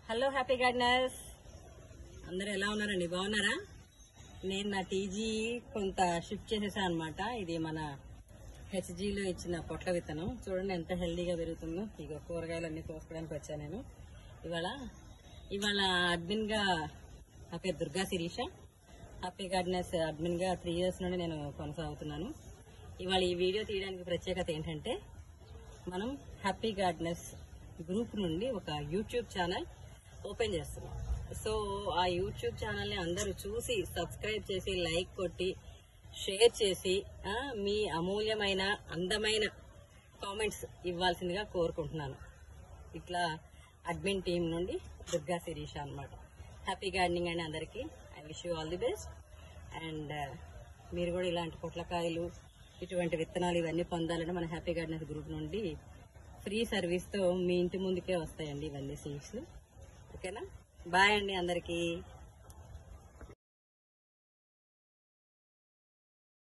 hello happy gardeners అందరూ ఎలా ఉన్నారండి బాగున్నారా నేను నా టీజీ కొంత షిఫ్ట్ చేసేసాను అనమాట ఇది మన హెచ్జీలో ఇచ్చిన పొట్ల విత్తనం చూడండి ఎంత హెల్దీగా పెరుగుతుందో ఇక కూరగాయలు అన్ని కోసుకోవడానికి వచ్చాను నేను ఇవాళ ఇవాళ అడ్మిన్ గా నా పేరు Durga Sirisha happy gardeners admin గా త్రీ ఇయర్స్ నుండి నేను కొనసాగుతున్నాను ఇవాళ ఈ వీడియో తీయడానికి ప్రత్యేకత ఏంటంటే మనం హ్యాపీ గార్డెనర్స్ గ్రూప్ నుండి ఒక యూట్యూబ్ ఛానల్ ఓపెన్ చేస్తున్నాం సో ఆ యూట్యూబ్ ఛానల్ ని అందరూ చూసి సబ్స్క్రైబ్ చేసి లైక్ కొట్టి షేర్ చేసి ఆ, మీ అమూల్యమైన అందమైన కామెంట్స్ ఇవ్వాల్సిందిగా కోరుకుంటున్నాను ఇట్లా అడ్మిన్ టీం నుండి దుర్గా శిరీష అన్నమాట హ్యాపీ గార్డెనింగ్ అండి అందరికీ I wish you all the best and మీరు కూడా ఇలాంటి పొట్లకాయలు ఇటువంటి విత్తనాలు ఇవన్నీ పొందాలంటే మన హ్యాపీ గార్డెనర్స్ గ్రూప్ నుండి ఫ్రీ సర్వీస్తో మీ ఇంటి ముందుకే వస్తాయండి ఇవన్నీ సీడ్స్ ఓకేనా బాయ్ అండి అందరికీ